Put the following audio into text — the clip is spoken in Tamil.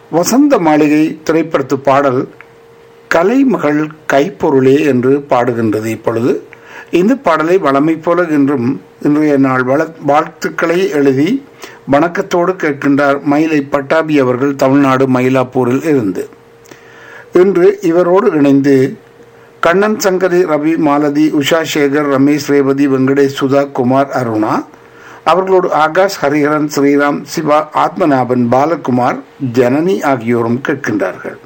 வசந்த மாளிகை திரைப்படத்து பாடல் கலைமகள் கைப்பொருளே என்று பாடுகின்றது இப்பொழுது இந்த பாடலை வளமை போல இன்றும் இன்றைய நாள் வள வாழ்த்துக்களை எழுதி வணக்கத்தோடு கேட்கின்றார் மயிலை பட்டாபி அவர்கள் தமிழ்நாடு மயிலாப்பூரில் இருந்து இன்று இவரோடு இணைந்து கண்ணன் சங்கரி ரவி மாலதி உஷா சேகர் ரமேஷ் ரேவதி வெங்கடேஷ் சுதா குமார் அருணா அவர்களோடு ஆகாஷ் ஹரிஹரன் ஸ்ரீராம் சிவா ஆத்மநாபன் பாலகுமார் ஜனனி ஆகியோரும் கேட்கின்றார்கள்